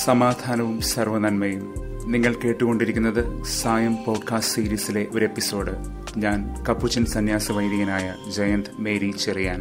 സമാധാനവും സർവനന്മയും നിങ്ങൾ കേട്ടുകൊണ്ടിരിക്കുന്നത് സായം പോഡ്കാസ്റ്റ് സീരീസിലെ ഒരു എപ്പിസോഡ് ഞാൻ കപ്പുച്ചൻ സന്യാസ വൈദികനായ ജയന്ത് മേരി ചെറിയാൻ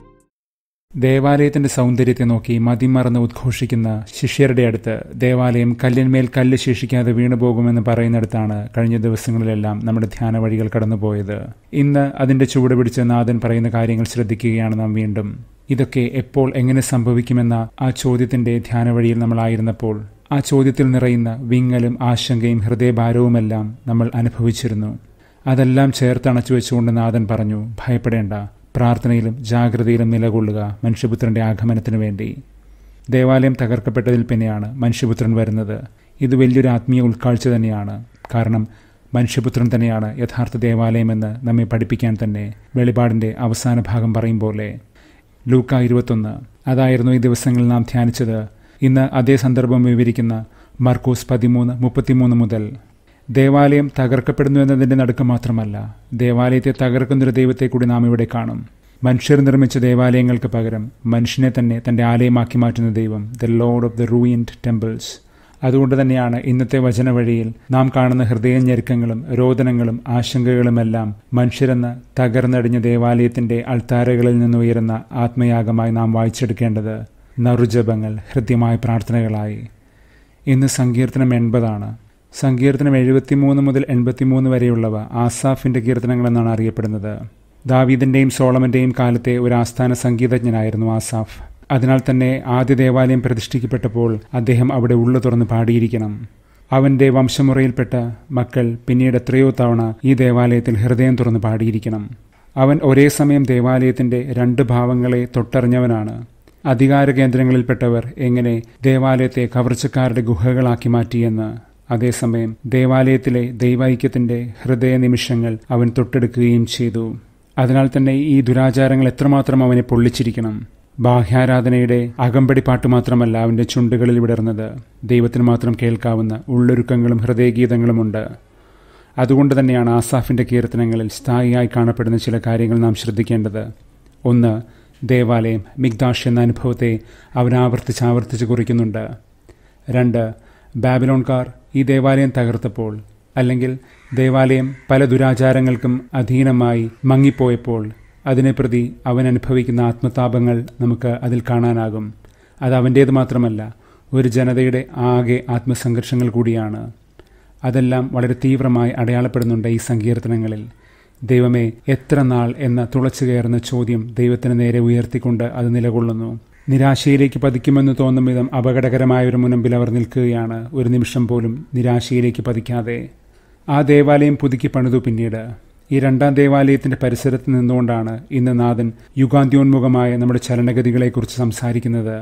ദേവാലയത്തിന്റെ സൗന്ദര്യത്തെ നോക്കി മതിമറന്ന് ഉദ്ഘോഷിക്കുന്ന ശിഷ്യരുടെ അടുത്ത് ദേവാലയം കല്ലിന്മേൽ കല്ല് ശേഷിക്കാതെ വീണുപോകുമെന്ന് പറയുന്നിടത്താണ് കഴിഞ്ഞ ദിവസങ്ങളിലെല്ലാം നമ്മുടെ ധ്യാന വഴികൾ കടന്നുപോയത് ഇന്ന് അതിന്റെ ചുവട് പിടിച്ച് നാഥൻ പറയുന്ന കാര്യങ്ങൾ ശ്രദ്ധിക്കുകയാണ് നാം വീണ്ടും ഇതൊക്കെ എപ്പോൾ എങ്ങനെ സംഭവിക്കുമെന്ന ആ ചോദ്യത്തിന്റെ ധ്യാന വഴിയിൽ നമ്മളായിരുന്നപ്പോൾ ആ ചോദ്യത്തിൽ നിറയുന്ന വിങ്ങലും ആശങ്കയും ഹൃദയഭാരവുമെല്ലാം നമ്മൾ അനുഭവിച്ചിരുന്നു അതെല്ലാം ചേർത്തണച്ചു വെച്ചുകൊണ്ട് നാഥൻ പറഞ്ഞു ഭയപ്പെടേണ്ട പ്രാർത്ഥനയിലും ജാഗ്രതയിലും നിലകൊള്ളുക മനുഷ്യപുത്രന്റെ ആഗമനത്തിനു വേണ്ടി ദേവാലയം തകർക്കപ്പെട്ടതിൽ പിന്നെയാണ് മനുഷ്യപുത്രൻ വരുന്നത് ഇത് വലിയൊരു ആത്മീയ ഉൾക്കാഴ്ച തന്നെയാണ് കാരണം മനുഷ്യപുത്രൻ തന്നെയാണ് യഥാർത്ഥ ദേവാലയമെന്ന് നമ്മെ പഠിപ്പിക്കാൻ തന്നെ വെളിപാടിന്റെ അവസാന ഭാഗം പറയും പോലെ ലൂക്ക ഇരുപത്തൊന്ന് അതായിരുന്നു ഈ ദിവസങ്ങളിൽ നാം ധ്യാനിച്ചത് ഇന്ന് അതേ സന്ദർഭം വിവരിക്കുന്ന മർക്കോസ് പതിമൂന്ന് മുപ്പത്തിമൂന്ന് മുതൽ ദേവാലയം തകർക്കപ്പെടുന്നു എന്നതിന്റെ നടുക്കം മാത്രമല്ല ദേവാലയത്തെ തകർക്കുന്നൊരു ദൈവത്തെ കൂടി നാം ഇവിടെ കാണും മനുഷ്യർ നിർമ്മിച്ച ദേവാലയങ്ങൾക്ക് പകരം മനുഷ്യനെ തന്നെ തന്റെ ആലയമാക്കി മാറ്റുന്ന ദൈവം the lord of the ruined temples അതുകൊണ്ട് തന്നെയാണ് ഇന്നത്തെ വചന വഴിയിൽ നാം കാണുന്ന ഹൃദയഞെരുക്കങ്ങളും രോദനങ്ങളും ആശങ്കകളുമെല്ലാം മനുഷ്യരെന്ന് തകർന്നടിഞ്ഞ ദേവാലയത്തിന്റെ അൾത്താരകളിൽ നിന്ന് ഉയരുന്ന ആത്മയാഗമായി നാം വായിച്ചെടുക്കേണ്ടത് നറുജപങ്ങൾ ഹൃദ്യമായ പ്രാർത്ഥനകളായി ഇന്ന് സങ്കീർത്തനം എൺപതാണ് സങ്കീർത്തനം എഴുപത്തിമൂന്ന് മുതൽ എൺപത്തിമൂന്ന് വരെയുള്ളവ ആസാഫിന്റെ കീർത്തനങ്ങൾ എന്നാണ് അറിയപ്പെടുന്നത് ദാവീദിന്റെയും സോളമന്റെയും കാലത്തെ ഒരു ആസ്ഥാന സംഗീതജ്ഞനായിരുന്നു ആസാഫ് അതിനാൽ തന്നെ ആദ്യ ദേവാലയം പ്രതിഷ്ഠിക്കപ്പെട്ടപ്പോൾ അദ്ദേഹം അവിടെ ഉള്ളു തുറന്ന് പാടിയിരിക്കണം അവന്റെ വംശമുറയിൽപ്പെട്ട മക്കൾ പിന്നീട് എത്രയോ തവണ ഈ ദേവാലയത്തിൽ ഹൃദയം തുറന്ന് പാടിയിരിക്കണം അവൻ ഒരേ സമയം ദേവാലയത്തിന്റെ രണ്ട് ഭാവങ്ങളെ തൊട്ടറിഞ്ഞവനാണ് അധികാര കേന്ദ്രങ്ങളിൽപ്പെട്ടവർ എങ്ങനെ ദേവാലയത്തെ കവർച്ചക്കാരുടെ ഗുഹകളാക്കി മാറ്റിയെന്ന് അതേസമയം ദേവാലയത്തിലെ ദൈവൈക്യത്തിന്റെ ഹൃദയ നിമിഷങ്ങൾ അവൻ തൊട്ടെടുക്കുകയും ചെയ്തു അതിനാൽ തന്നെ ഈ ദുരാചാരങ്ങൾ എത്രമാത്രം അവനെ പൊള്ളിച്ചിരിക്കണം ബാഹ്യാരാധനയുടെ അകമ്പടി പാട്ട് മാത്രമല്ല അവന്റെ ചുണ്ടുകളിൽ വിടർന്നത് ദൈവത്തിന് മാത്രം കേൾക്കാവുന്ന ഉള്ളൊരുക്കങ്ങളും ഹൃദയഗീതങ്ങളുമുണ്ട് അതുകൊണ്ട് തന്നെയാണ് ആസാഫിന്റെ കീർത്തനങ്ങളിൽ സ്ഥായിയായി കാണപ്പെടുന്ന ചില കാര്യങ്ങൾ നാം ശ്രദ്ധിക്കേണ്ടത് ഒന്ന് ദേവാലയം മിഗ്ദാഷ് എന്ന അനുഭവത്തെ അവൻ ആവർത്തിച്ച് ആവർത്തിച്ച് കുറിക്കുന്നുണ്ട് രണ്ട് ബാബിലോൺകാർ ഈ ദേവാലയം തകർത്തപ്പോൾ അല്ലെങ്കിൽ ദേവാലയം പല ദുരാചാരങ്ങൾക്കും അധീനമായി മങ്ങിപ്പോയപ്പോൾ അതിനെ പ്രതി അവൻ അനുഭവിക്കുന്ന ആത്മതാപങ്ങൾ നമുക്ക് അതിൽ കാണാനാകും അത് അവൻ്റേത് മാത്രമല്ല ഒരു ജനതയുടെ ആകെ ആത്മസംഘർഷങ്ങൾ കൂടിയാണ് അതെല്ലാം വളരെ തീവ്രമായി അടയാളപ്പെടുന്നുണ്ട് ഈ സങ്കീർത്തനങ്ങളിൽ ദൈവമേ എത്ര നാൾ എന്ന തുളച്ചു കയറുന്ന ചോദ്യം ദൈവത്തിന് നേരെ ഉയർത്തിക്കൊണ്ട് അത് നിലകൊള്ളുന്നു നിരാശയിലേക്ക് പതിക്കുമെന്ന് തോന്നും വിധം അപകടകരമായ ഒരു മുനമ്പിൽ അവർ നിൽക്കുകയാണ് ഒരു നിമിഷം പോലും നിരാശയിലേക്ക് പതിക്കാതെ ആ ദേവാലയം പുതുക്കി പണിതു പിന്നീട് ഈ രണ്ടാം ദേവാലയത്തിന്റെ പരിസരത്ത് നിന്നുകൊണ്ടാണ് ഇന്ന് നാഥൻ യുഗാന്ത്യോന്മുഖമായ നമ്മുടെ ചലനഗതികളെക്കുറിച്ച് സംസാരിക്കുന്നത്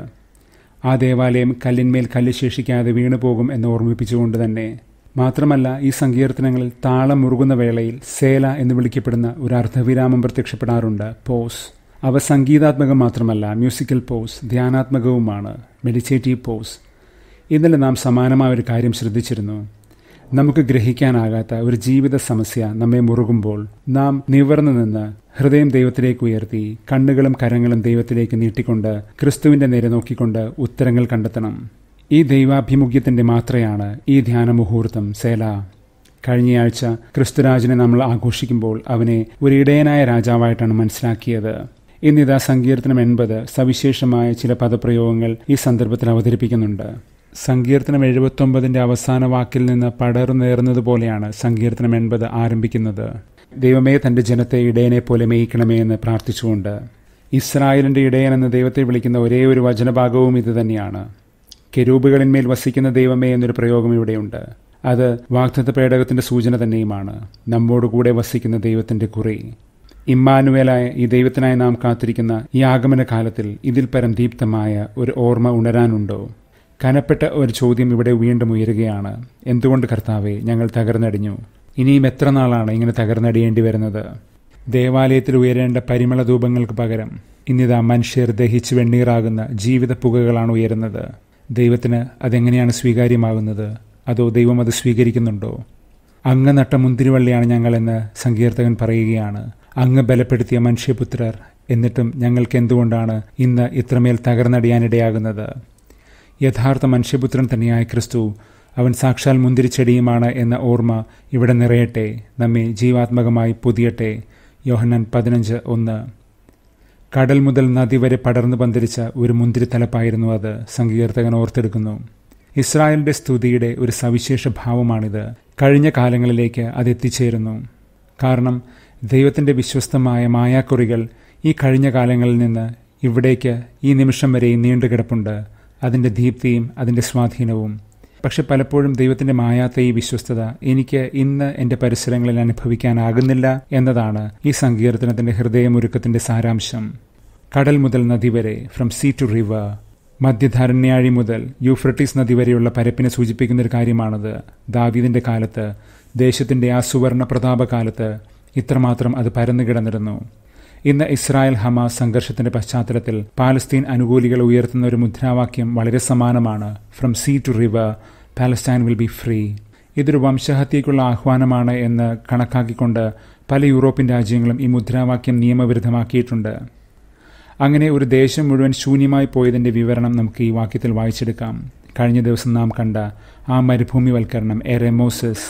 ആ ദേവാലയം കല്ലിന്മേൽ കല്ല് ശേഷിക്കാതെ വീണുപോകും എന്ന് ഓർമ്മിപ്പിച്ചുകൊണ്ട് തന്നെ മാത്രമല്ല ഈ സങ്കീർത്തനങ്ങളിൽ താളം മുറുകുന്ന വേളയിൽ സേല എന്ന് വിളിക്കപ്പെടുന്ന ഒരു അർദ്ധവിരാമം പ്രത്യക്ഷപ്പെടാറുണ്ട് പോസ് അവ സംഗീതാത്മകം മാത്രമല്ല മ്യൂസിക്കൽ പോസ് ധ്യാനാത്മകവുമാണ് മെഡിറ്റേറ്റീവ് പോസ് ഇന്നലെ നാം സമാനമായ ഒരു കാര്യം ശ്രദ്ധിച്ചിരുന്നു നമുക്ക് ഗ്രഹിക്കാനാകാത്ത ഒരു ജീവിത സമസ്യ നമ്മെ മുറുകുമ്പോൾ നാം നിവർന്നു നിന്ന് ഹൃദയം ദൈവത്തിലേക്ക് ഉയർത്തി കണ്ണുകളും കരങ്ങളും ദൈവത്തിലേക്ക് നീട്ടിക്കൊണ്ട് ക്രിസ്തുവിന്റെ നേരെ നോക്കിക്കൊണ്ട് ഉത്തരങ്ങൾ കണ്ടെത്തണം ഈ ദൈവാഭിമുഖ്യത്തിന്റെ മാത്രയാണ് ഈ ധ്യാന മുഹൂർത്തം സേല കഴിഞ്ഞയാഴ്ച ക്രിസ്തുരാജനെ നമ്മൾ ആഘോഷിക്കുമ്പോൾ അവനെ ഒരു ഇടയനായ രാജാവായിട്ടാണ് മനസ്സിലാക്കിയത് ഇന്നിതാ സങ്കീർത്തനം എൺപത് സവിശേഷമായ ചില പദപ്രയോഗങ്ങൾ ഈ സന്ദർഭത്തിൽ അവതരിപ്പിക്കുന്നുണ്ട് സങ്കീർത്തനം എഴുപത്തൊമ്പതിന്റെ അവസാന വാക്കിൽ നിന്ന് പടർന്നേറുന്നത് പോലെയാണ് സങ്കീർത്തനം എൺപത് ആരംഭിക്കുന്നത് ദൈവമേ തന്റെ ജനത്തെ ഇടയനെ പോലെ മേയിക്കണമേ എന്ന് പ്രാർത്ഥിച്ചുകൊണ്ട് ഇസ്രായേലിന്റെ ഇടയൻ എന്ന് ദൈവത്തെ വിളിക്കുന്ന ഒരേ ഒരു വചനഭാഗവും ഇത് തന്നെയാണ് കെരൂബുകളിന്മേൽ വസിക്കുന്ന ദൈവമേ എന്നൊരു പ്രയോഗം ഇവിടെയുണ്ട് അത് വാഗ്ദത്ത പേടകത്തിന്റെ സൂചന തന്നെയുമാണ് നമ്മോടുകൂടെ വസിക്കുന്ന ദൈവത്തിന്റെ കുറി ഇമ്മാനുവേലായ ഈ ദൈവത്തിനായി നാം കാത്തിരിക്കുന്ന ഈ ആഗമന കാലത്തിൽ ഇതിൽ പരം ദീപ്തമായ ഒരു ഓർമ്മ ഉണരാനുണ്ടോ കനപ്പെട്ട ഒരു ചോദ്യം ഇവിടെ വീണ്ടും ഉയരുകയാണ് എന്തുകൊണ്ട് കർത്താവെ ഞങ്ങൾ തകർന്നടിഞ്ഞു ഇനിയും എത്ര നാളാണ് ഇങ്ങനെ തകർന്നടിയേണ്ടി വരുന്നത് ദേവാലയത്തിൽ ഉയരേണ്ട പരിമള ധൂപങ്ങൾക്ക് പകരം ഇന്നിതാ മനുഷ്യർ ദഹിച്ച് വെണ്ണീറാകുന്ന ജീവിത പുകകളാണ് ഉയരുന്നത് ദൈവത്തിന് അതെങ്ങനെയാണ് സ്വീകാര്യമാകുന്നത് അതോ ദൈവം അത് സ്വീകരിക്കുന്നുണ്ടോ അങ്ങ് നട്ട മുന്തിരിവള്ളിയാണ് ഞങ്ങളെന്ന് സങ്കീർത്തകൻ പറയുകയാണ് അങ്ങ് ബലപ്പെടുത്തിയ മനുഷ്യപുത്രർ എന്നിട്ടും ഞങ്ങൾക്ക് എന്തുകൊണ്ടാണ് ഇന്ന് ഇത്രമേൽ തകർന്നടിയാനിടയാകുന്നത് യഥാർത്ഥ മനുഷ്യപുത്രൻ തന്നെയായ ക്രിസ്തു അവൻ സാക്ഷാൽ മുന്തിരിച്ചെടിയുമാണ് എന്ന ഓർമ്മ ഇവിടെ നിറയട്ടെ നമ്മെ ജീവാത്മകമായി പുതിയട്ടെ യോഹന്നാൻ പതിനഞ്ച് ഒന്ന് കടൽ മുതൽ നദി വരെ പടർന്നു പന്തരിച്ച ഒരു മുന്തിരിത്തലപ്പായിരുന്നു അത് സങ്കീർത്തകൻ ഓർത്തെടുക്കുന്നു ഇസ്രായേലിന്റെ സ്തുതിയുടെ ഒരു സവിശേഷ ഭാവമാണിത് കഴിഞ്ഞ കാലങ്ങളിലേക്ക് അത് എത്തിച്ചേരുന്നു കാരണം ദൈവത്തിന്റെ വിശ്വസ്തമായ മായാക്കുറികൾ ഈ കഴിഞ്ഞ കാലങ്ങളിൽ നിന്ന് ഇവിടേക്ക് ഈ നിമിഷം വരെയും നീണ്ടുകിടപ്പുണ്ട് അതിന്റെ ദീപ്തിയും അതിന്റെ സ്വാധീനവും പക്ഷെ പലപ്പോഴും ദൈവത്തിന്റെ മായാത്ത ഈ വിശ്വസ്തത എനിക്ക് ഇന്ന് എന്റെ പരിസരങ്ങളിൽ അനുഭവിക്കാനാകുന്നില്ല എന്നതാണ് ഈ സങ്കീർത്തനത്തിന്റെ ഹൃദയമൊരുക്കത്തിന്റെ സാരാംശം കടൽ മുതൽ നദി വരെ ഫ്രം സീ ടു റിവർ മധ്യധാരണ്യാഴി മുതൽ യൂഫ്രട്ടീസ് നദി വരെയുള്ള പരപ്പിനെ സൂചിപ്പിക്കുന്ന ഒരു കാര്യമാണത് ദാവീദിന്റെ കാലത്ത് ദേശത്തിന്റെ ആ സുവർണ പ്രതാപകാലത്ത് ഇത്രമാത്രം അത് പരന്നു കിടന്നിരുന്നു ഇന്ന് ഇസ്രായേൽ ഹമാസ് സംഘർഷത്തിന്റെ പശ്ചാത്തലത്തിൽ പാലസ്തീൻ അനുകൂലികൾ ഉയർത്തുന്ന ഒരു മുദ്രാവാക്യം വളരെ സമാനമാണ് from sea to river Palestine will be free ഇതൊരു വംശഹത്യയ്ക്കുള്ള ആഹ്വാനമാണ് എന്ന് കണക്കാക്കിക്കൊണ്ട് പല യൂറോപ്യൻ രാജ്യങ്ങളും ഈ മുദ്രാവാക്യം നിയമവിരുദ്ധമാക്കിയിട്ടുണ്ട് അങ്ങനെ ഒരു ദേശം മുഴുവൻ ശൂന്യമായി പോയതിന്റെ വിവരണം നമുക്ക് ഈ വാക്യത്തിൽ വായിച്ചെടുക്കാം കഴിഞ്ഞ ദിവസം നാം കണ്ട ആ മരുഭൂമിവൽക്കരണം എറെമോസസ്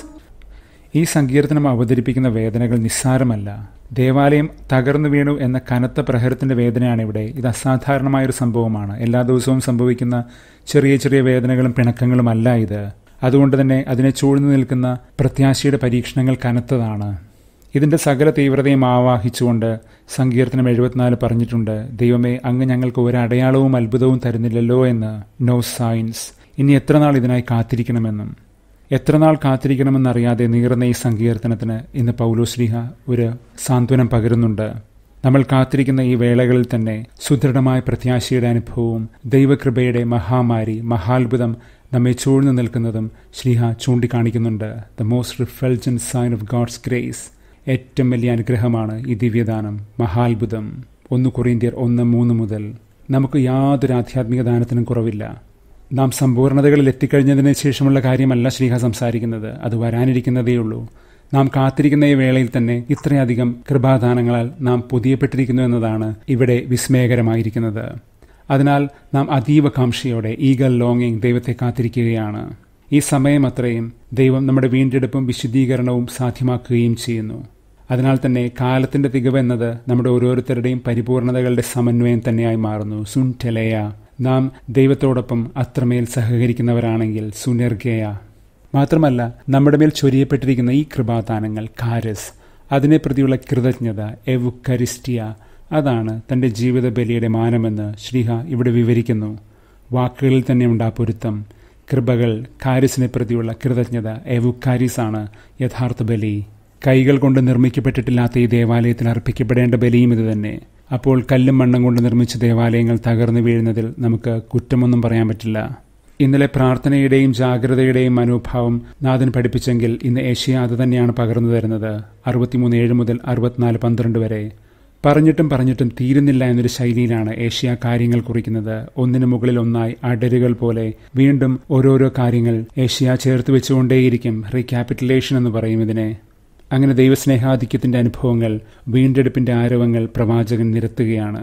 ഈ സങ്കീർത്തനം അവതരിപ്പിക്കുന്ന വേദനകൾ നിസ്സാരമല്ല ദേവാലയം തകർന്നു വീണു എന്ന കനത്ത പ്രഹരത്തിന്റെ വേദനയാണ് ഇവിടെ ഇത് അസാധാരണമായൊരു സംഭവമാണ് എല്ലാ ദിവസവും സംഭവിക്കുന്ന ചെറിയ ചെറിയ വേദനകളും പിണക്കങ്ങളും അല്ല ഇത് അതുകൊണ്ട് തന്നെ അതിനെ ചൂഴ്ന്നു നിൽക്കുന്ന പ്രത്യാശയുടെ പരീക്ഷണങ്ങൾ കനത്തതാണ് ഇതിന്റെ സകല തീവ്രതയും ആവാഹിച്ചുകൊണ്ട് സങ്കീർത്തനം എഴുപത്തിനാല് പറഞ്ഞിട്ടുണ്ട് ദൈവമേ അങ്ങ് ഞങ്ങൾക്ക് ഒരു അടയാളവും അത്ഭുതവും തരുന്നില്ലല്ലോ എന്ന് നോ സയൻസ് ഇനി എത്ര നാൾ ഇതിനായി കാത്തിരിക്കണമെന്നും എത്ര നാൾ കാത്തിരിക്കണമെന്നറിയാതെ നീറുന്ന ഈ സങ്കീർത്തനത്തിന് ഇന്ന് പൗലോശ്ലീഹ ഒരു സാന്ത്വനം പകരുന്നുണ്ട് നമ്മൾ കാത്തിരിക്കുന്ന ഈ വേളകളിൽ തന്നെ സുദൃഢമായ പ്രത്യാശയുടെ അനുഭവവും ദൈവകൃപയുടെ മഹാമാരി മഹാത്ഭുതം നമ്മെ ചൂഴ്ന്നു നിൽക്കുന്നതും ശ്രീഹ ചൂണ്ടിക്കാണിക്കുന്നുണ്ട് the most refulgent sign of God's grace ഏറ്റവും വലിയ അനുഗ്രഹമാണ് ഈ ദിവ്യദാനം മഹാത്ഭുതം ഒന്ന് കൊറിയന്ത്യർ ഒന്ന് മൂന്ന് മുതൽ നമുക്ക് യാതൊരു ആധ്യാത്മിക ദാനത്തിനും കുറവില്ല നാം സമ്പൂർണതകളിൽ എത്തിക്കഴിഞ്ഞതിന് ശേഷമുള്ള കാര്യമല്ല ശ്രീഹ സംസാരിക്കുന്നത് അത് വരാനിരിക്കുന്നതേയുള്ളൂ നാം കാത്തിരിക്കുന്ന ഈ വേളയിൽ തന്നെ ഇത്രയധികം കൃപാദാനങ്ങളാൽ നാം പുതിയപ്പെട്ടിരിക്കുന്നു എന്നതാണ് ഇവിടെ വിസ്മയകരമായിരിക്കുന്നത് അതിനാൽ നാം അതീവ കാംക്ഷയോടെ ഈഗൽ ലോങ്ങിങ് ദൈവത്തെ കാത്തിരിക്കുകയാണ് ഈ സമയം അത്രയും ദൈവം നമ്മുടെ വീണ്ടെടുപ്പും വിശുദ്ധീകരണവും സാധ്യമാക്കുകയും ചെയ്യുന്നു അതിനാൽ തന്നെ കാലത്തിന്റെ തികവ് എന്നത് നമ്മുടെ ഓരോരുത്തരുടെയും പരിപൂർണതകളുടെ സമന്വയം തന്നെയായി മാറുന്നു സുൻ ടെലയ നാം ദൈവത്തോടൊപ്പം അത്രമേൽ സഹകരിക്കുന്നവരാണെങ്കിൽ സുനിർഗയ മാത്രമല്ല നമ്മുടെ മേൽ ചൊരിയപ്പെട്ടിരിക്കുന്ന ഈ കൃപാദാനങ്ങൾ കാരസ് അതിനെ പ്രതിയുള്ള കൃതജ്ഞത എവുക്കരിസ്റ്റിയ അതാണ് തന്റെ ജീവിത ബലിയുടെ മാനമെന്ന് ശ്രീഹ ഇവിടെ വിവരിക്കുന്നു വാക്കുകളിൽ തന്നെ ഉണ്ടാ പൊരുത്തം കൃപകൾ കാരിസിനെ പ്രതിയുള്ള കൃതജ്ഞത എവുക്കാരിസ് ആണ് യഥാർത്ഥ ബലി കൈകൾ കൊണ്ട് നിർമ്മിക്കപ്പെട്ടിട്ടില്ലാത്ത ഈ ദേവാലയത്തിൽ അർപ്പിക്കപ്പെടേണ്ട ബലിയും ഇത് തന്നെ അപ്പോൾ കല്ലും മണ്ണും കൊണ്ട് നിർമ്മിച്ച ദേവാലയങ്ങൾ തകർന്നു വീഴുന്നതിൽ നമുക്ക് കുറ്റമൊന്നും പറയാൻ പറ്റില്ല ഇന്നലെ പ്രാർത്ഥനയുടെയും ജാഗ്രതയുടെയും മനോഭാവം നാഥൻ പഠിപ്പിച്ചെങ്കിൽ ഇന്ന് ഏഷ്യ അത് തന്നെയാണ് പകർന്നു തരുന്നത് അറുപത്തിമൂന്ന് ഏഴ് മുതൽ അറുപത്തിനാല് പന്ത്രണ്ട് വരെ പറഞ്ഞിട്ടും പറഞ്ഞിട്ടും തീരുന്നില്ല എന്നൊരു ശൈലിയിലാണ് ഏഷ്യ കാര്യങ്ങൾ കുറിക്കുന്നത് ഒന്നിനു മുകളിൽ ഒന്നായി അടരുകൾ പോലെ വീണ്ടും ഓരോരോ കാര്യങ്ങൾ ഏഷ്യ ചേർത്ത് വെച്ചുകൊണ്ടേയിരിക്കും റീക്യാപിറ്റലേഷൻ എന്ന് പറയും ഇതിനെ അങ്ങനെ ദൈവസ്നേഹാധിക്യത്തിന്റെ അനുഭവങ്ങൾ വീണ്ടെടുപ്പിന്റെ ആരവങ്ങൾ പ്രവാചകൻ നിരത്തുകയാണ്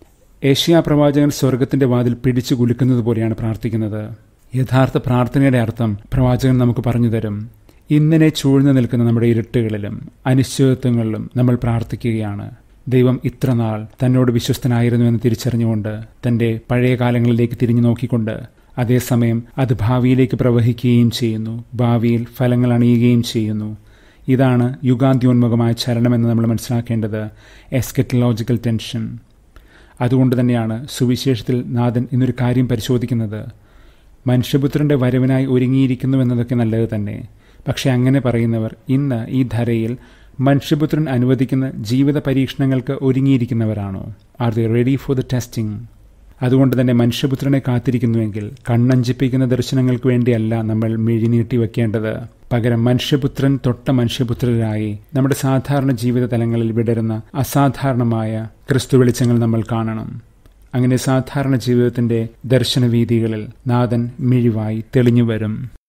ഏഷ്യ പ്രവാചകൻ സ്വർഗത്തിന്റെ വാതിൽ പിടിച്ചു കുലുക്കുന്നത് പോലെയാണ് പ്രാർത്ഥിക്കുന്നത് യഥാർത്ഥ പ്രാർത്ഥനയുടെ അർത്ഥം പ്രവാചകൻ നമുക്ക് പറഞ്ഞു തരും ഇന്നിനെ ചൂഴ്ന്നു നിൽക്കുന്ന നമ്മുടെ ഇരുട്ടുകളിലും അനിശ്ചിതത്വങ്ങളിലും നമ്മൾ പ്രാർത്ഥിക്കുകയാണ് ദൈവം ഇത്ര നാൾ തന്നോട് വിശ്വസ്തനായിരുന്നു എന്ന് തിരിച്ചറിഞ്ഞുകൊണ്ട് തന്റെ പഴയ കാലങ്ങളിലേക്ക് തിരിഞ്ഞു നോക്കിക്കൊണ്ട് അതേസമയം അത് ഭാവിയിലേക്ക് പ്രവഹിക്കുകയും ചെയ്യുന്നു ഭാവിയിൽ ഫലങ്ങൾ അണിയുകയും ചെയ്യുന്നു ഇതാണ് യുഗാന്ത്യോന്മുഖമായ ചലനമെന്ന് നമ്മൾ മനസ്സിലാക്കേണ്ടത് എസ്കറ്റലോജിക്കൽ ടെൻഷൻ അതുകൊണ്ട് തന്നെയാണ് സുവിശേഷത്തിൽ നാഥൻ ഇന്നൊരു കാര്യം പരിശോധിക്കുന്നത് മനുഷ്യപുത്രന്റെ വരവിനായി ഒരുങ്ങിയിരിക്കുന്നു എന്നതൊക്കെ നല്ലത് തന്നെ പക്ഷെ അങ്ങനെ പറയുന്നവർ ഇന്ന് ഈ ധരയിൽ മനുഷ്യപുത്രൻ അനുവദിക്കുന്ന ജീവിത പരീക്ഷണങ്ങൾക്ക് ഒരുങ്ങിയിരിക്കുന്നവരാണോ are they ready for the testing അതുകൊണ്ട് തന്നെ മനുഷ്യപുത്രനെ കാത്തിരിക്കുന്നുവെങ്കിൽ കണ്ണഞ്ചിപ്പിക്കുന്ന ദർശനങ്ങൾക്ക് വേണ്ടിയല്ല നമ്മൾ മിഴിനീട്ടി വെക്കേണ്ടത് പകരം മനുഷ്യപുത്രൻ തൊട്ട മനുഷ്യപുത്രരായി നമ്മുടെ സാധാരണ ജീവിത തലങ്ങളിൽ വിടരുന്ന അസാധാരണമായ ക്രിസ്തു വെളിച്ചങ്ങൾ നമ്മൾ കാണണം അങ്ങനെ സാധാരണ ജീവിതത്തിന്റെ ദർശനവീതികളിൽ നാഥൻ മിഴിവായി തെളിഞ്ഞു വരും